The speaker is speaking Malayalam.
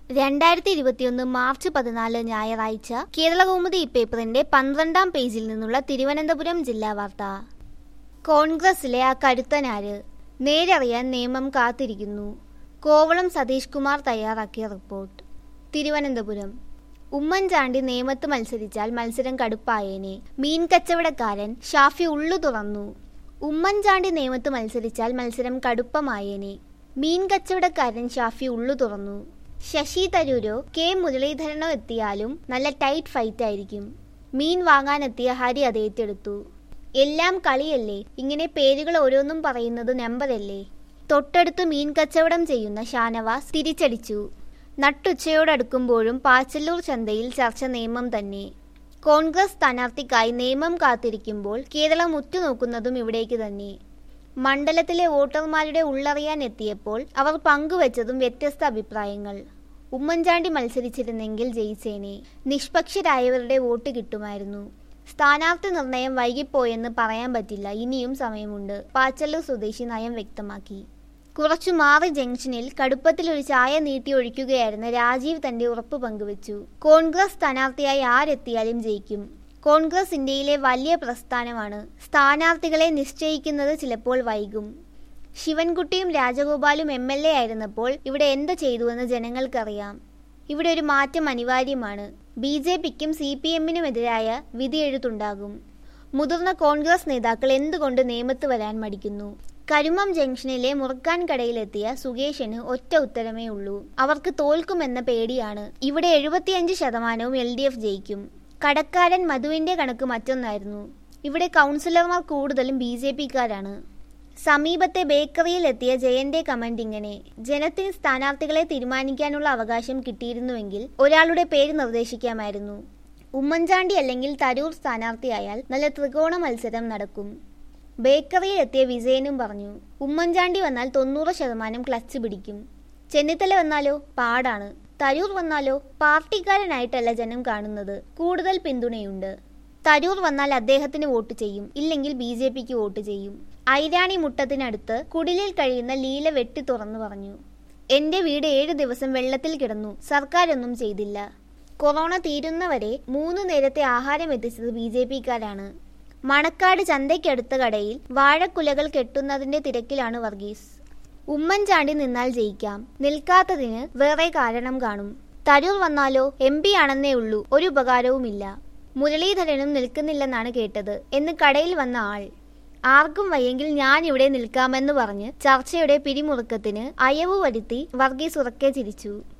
രണ്ടായിരത്തി ഇരുപത്തിയൊന്ന് മാർച്ച് പതിനാല് ഞായറാഴ്ച കേരളകൗമുദി പേപ്പറിന്റെ പന്ത്രണ്ടാം പേജിൽ നിന്നുള്ള തിരുവനന്തപുരം ജില്ലാ വാർത്ത കോൺഗ്രസിലെ ആ കരുത്തനാര് നേരറിയാൻ നിയമം കാത്തിരിക്കുന്നു കോവളം സതീഷ് കുമാർ തയ്യാറാക്കിയ റിപ്പോർട്ട് തിരുവനന്തപുരം ഉമ്മൻചാണ്ടി നേമത്ത് മത്സരിച്ചാൽ മത്സരം കടുപ്പായേനെ മീൻ കച്ചവടക്കാരൻ ഷാഫി ഉള്ളു തുറന്നു ഉമ്മൻചാണ്ടി നേമത്ത് മത്സരിച്ചാൽ മത്സരം കടുപ്പമായേനെ മീൻ കച്ചവടക്കാരൻ ഷാഫി ഉള്ളു തുറന്നു ശശി തരൂരോ കെ മുരളീധരനോ എത്തിയാലും നല്ല ടൈറ്റ് ഫൈറ്റ് ആയിരിക്കും മീൻ വാങ്ങാനെത്തിയ ഹരി അത് ഏറ്റെടുത്തു എല്ലാം കളിയല്ലേ ഇങ്ങനെ പേരുകൾ ഓരോന്നും പറയുന്നത് നമ്പരല്ലേ തൊട്ടടുത്ത് മീൻ കച്ചവടം ചെയ്യുന്ന ഷാനവാസ് തിരിച്ചടിച്ചു നട്ടുച്ചയോടടുക്കുമ്പോഴും പാച്ചല്ലൂർ ചന്തയിൽ ചർച്ച നിയമം തന്നെ കോൺഗ്രസ് സ്ഥാനാർത്ഥിക്കായി നിയമം കാത്തിരിക്കുമ്പോൾ കേരളം ഉറ്റുനോക്കുന്നതും ഇവിടേക്ക് തന്നെ മണ്ഡലത്തിലെ വോട്ടർമാരുടെ ഉള്ളറിയാൻ എത്തിയപ്പോൾ അവർ പങ്കുവച്ചതും വ്യത്യസ്ത അഭിപ്രായങ്ങൾ ഉമ്മൻചാണ്ടി മത്സരിച്ചിരുന്നെങ്കിൽ ജയിച്ചേനെ നിഷ്പക്ഷരായവരുടെ വോട്ട് കിട്ടുമായിരുന്നു സ്ഥാനാർത്ഥി നിർണയം വൈകിപ്പോയെന്ന് പറയാൻ പറ്റില്ല ഇനിയും സമയമുണ്ട് പാച്ചല്ലൂർ സ്വദേശി നയം വ്യക്തമാക്കി കുറച്ചു മാറി ജംഗ്ഷനിൽ കടുപ്പത്തിൽ ഒരു ചായ നീട്ടി ഒഴിക്കുകയായിരുന്ന രാജീവ് തന്റെ ഉറപ്പ് പങ്കുവച്ചു കോൺഗ്രസ് സ്ഥാനാർത്ഥിയായി ആരെത്തിയാലും ജയിക്കും കോൺഗ്രസ് ഇന്ത്യയിലെ വലിയ പ്രസ്ഥാനമാണ് സ്ഥാനാർത്ഥികളെ നിശ്ചയിക്കുന്നത് ചിലപ്പോൾ വൈകും ശിവൻകുട്ടിയും രാജഗോപാലും എം എൽ എ ആയിരുന്നപ്പോൾ ഇവിടെ എന്ത് ചെയ്തുവെന്ന് ജനങ്ങൾക്കറിയാം ഇവിടെ ഒരു മാറ്റം അനിവാര്യമാണ് ബി ജെ പിക്കും സി പി എമ്മിനുമെതിരായ വിധിയെഴുത്തുണ്ടാകും മുതിർന്ന കോൺഗ്രസ് നേതാക്കൾ എന്തുകൊണ്ട് നിയമത്ത് വരാൻ മടിക്കുന്നു കരുമം ജംഗ്ഷനിലെ മുറുക്കാൻ കടയിലെത്തിയ സുകേഷിന് ഒറ്റ ഉത്തരമേ ഉള്ളൂ അവർക്ക് തോൽക്കുമെന്ന പേടിയാണ് ഇവിടെ എഴുപത്തിയഞ്ച് ശതമാനവും എൽ ഡി എഫ് ജയിക്കും കടക്കാരൻ മധുവിന്റെ കണക്ക് മറ്റൊന്നായിരുന്നു ഇവിടെ കൗൺസിലർമാർ കൂടുതലും ബി ജെ പിക്കാരാണ് സമീപത്തെ ബേക്കറിയിൽ എത്തിയ ജയന്റെ കമന്റ് ഇങ്ങനെ ജനത്തിന് സ്ഥാനാർത്ഥികളെ തീരുമാനിക്കാനുള്ള അവകാശം കിട്ടിയിരുന്നുവെങ്കിൽ ഒരാളുടെ പേര് നിർദ്ദേശിക്കാമായിരുന്നു ഉമ്മൻചാണ്ടി അല്ലെങ്കിൽ തരൂർ സ്ഥാനാർത്ഥിയായാൽ നല്ല ത്രികോണ മത്സരം നടക്കും ബേക്കറിയിൽ എത്തിയ വിജയനും പറഞ്ഞു ഉമ്മൻചാണ്ടി വന്നാൽ തൊണ്ണൂറ് ശതമാനം ക്ലച്ച് പിടിക്കും ചെന്നിത്തല വന്നാലോ പാടാണ് തരൂർ വന്നാലോ പാർട്ടിക്കാരനായിട്ടല്ല ജനം കാണുന്നത് കൂടുതൽ പിന്തുണയുണ്ട് തരൂർ വന്നാൽ അദ്ദേഹത്തിന് വോട്ട് ചെയ്യും ഇല്ലെങ്കിൽ ബി ജെ പിക്ക് വോട്ട് ചെയ്യും ഐരാണി മുട്ടത്തിനടുത്ത് കുടിലിൽ കഴിയുന്ന ലീല വെട്ടി തുറന്നു പറഞ്ഞു എന്റെ വീട് ഏഴു ദിവസം വെള്ളത്തിൽ കിടന്നു സർക്കാരൊന്നും ചെയ്തില്ല കൊറോണ തീരുന്നവരെ മൂന്ന് നേരത്തെ ആഹാരം എത്തിച്ചത് ബി ജെ പിക്കാരാണ് മണക്കാട് ചന്തയ്ക്കടുത്ത കടയിൽ വാഴക്കുലകൾ കെട്ടുന്നതിന്റെ തിരക്കിലാണ് വർഗീസ് ഉമ്മൻചാണ്ടി നിന്നാൽ ജയിക്കാം നിൽക്കാത്തതിന് വേറെ കാരണം കാണും തരൂർ വന്നാലോ എം പി ആണെന്നേ ഉള്ളൂ ഒരു ഉപകാരവുമില്ല മുരളീധരനും നിൽക്കുന്നില്ലെന്നാണ് കേട്ടത് എന്ന് കടയിൽ വന്ന ആൾ ആർക്കും വയ്യെങ്കിൽ ഞാൻ ഇവിടെ നിൽക്കാമെന്ന് പറഞ്ഞ് ചർച്ചയുടെ പിരിമുറുക്കത്തിന് അയവ് വരുത്തി വർഗീസ് ഉറക്കെ ചിരിച്ചു